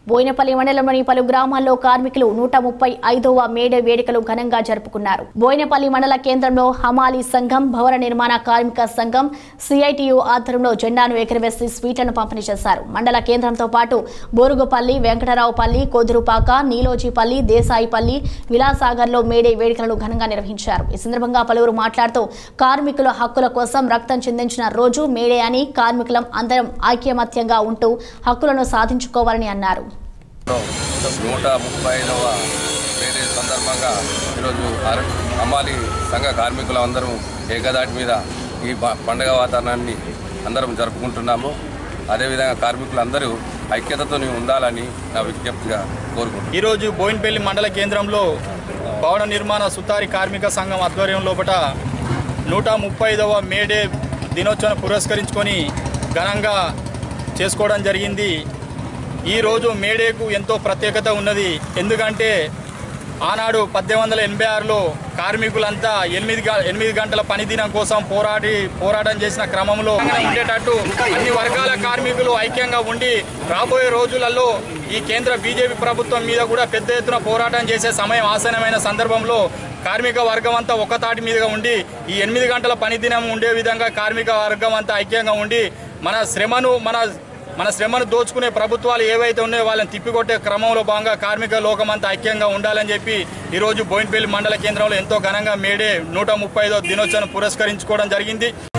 బోయినపల్లి మండలంలోని పలు గ్రామాల్లో కార్మికులు నూట ముప్పై ఐదవ మేడే వేడుకలు ఘనంగా జరుపుకున్నారు బోయినపల్లి మండల కేంద్రంలో హమాలీ సంఘం భవన నిర్మాణ కార్మిక సంఘం సిఐటియు ఆధ్వర్యంలో జెండాను ఎగురవేసి స్వీట్లను పంపిణీ చేశారు మండల కేంద్రంతో పాటు బోరుగుపల్లి వెంకటరావుపల్లి కోదురుపాక నీలోజీపల్లి దేశాయిపల్లి విలాసాగర్లో మేడే వేడుకలను ఘనంగా నిర్వహించారు ఈ సందర్భంగా పలువురు మాట్లాడుతూ కార్మికుల హక్కుల కోసం రక్తం చెందించిన రోజు మేడే అని కార్మికులం అందరం ఐక్యమత్యంగా ఉంటూ హక్కులను సాధించుకోవాలని అన్నారు నూట ముప్పై ఐదవ వేరే సందర్భంగా ఈరోజు అర- అమ్మాలి సంఘ కార్మికులు అందరం ఏకదాటి మీద ఈ ప- పండగ వాతావరణాన్ని అందరం జరుపుకుంటున్నాము అదేవిధంగా కార్మికులందరూ ఐక్యతతో ఉండాలని నా విజ్ఞప్తిగా కోరుకుంటున్నాను ఈరోజు బోయిన్పల్లి మండల కేంద్రంలో భవన నిర్మాణ సుతారి కార్మిక సంఘం ఆధ్వర్యం లోపల నూట ముప్పై ఐదవ మేడే దినోత్సవం పురస్కరించుకొని ఘనంగా చేసుకోవడం జరిగింది ఈరోజు మేడేకు ఎంతో ప్రత్యేకత ఉన్నది ఎందుకంటే ఆనాడు పద్దెనిమిది వందల ఎనభై ఆరులో కార్మికులంతా ఎనిమిది గ- ఎనిమిది గంటల పని దినం కోసం పోరాడి పోరాటం చేసిన క్రమంలో ఉండేటట్టు అన్ని వర్గాల కార్మికులు ఐక్యంగా ఉండి రాబోయే రోజులలో ఈ కేంద్ర బీజేపీ ప్రభుత్వం మీద కూడా పెద్ద ఎత్తున పోరాటం చేసే సమయం ఆసనమైన సందర్భంలో కార్మిక వర్గం అంతా ఒక తాటి మీదుగా ఉండి ఈ ఎనిమిది గంటల పని దినం ఉండే విధంగా కార్మిక వర్గం అంతా ఐక్యంగా ఉండి మన శ్రమను మన మన శ్రమను దోచుకునే ప్రభుత్వాలు ఏవైతే ఉన్నాయో వాళ్ళని తిప్పికొట్టే క్రమంలో భాగంగా కార్మిక లోకం అంతా ఐక్యంగా ఉండాలని చెప్పి ఈరోజు బోయిన్పల్లి మండల కేంద్రంలో ఎంతో ఘనంగా మేడే నూట ముప్పై ఐదో దినోత్సవం పురస్కరించుకోవడం జరిగింది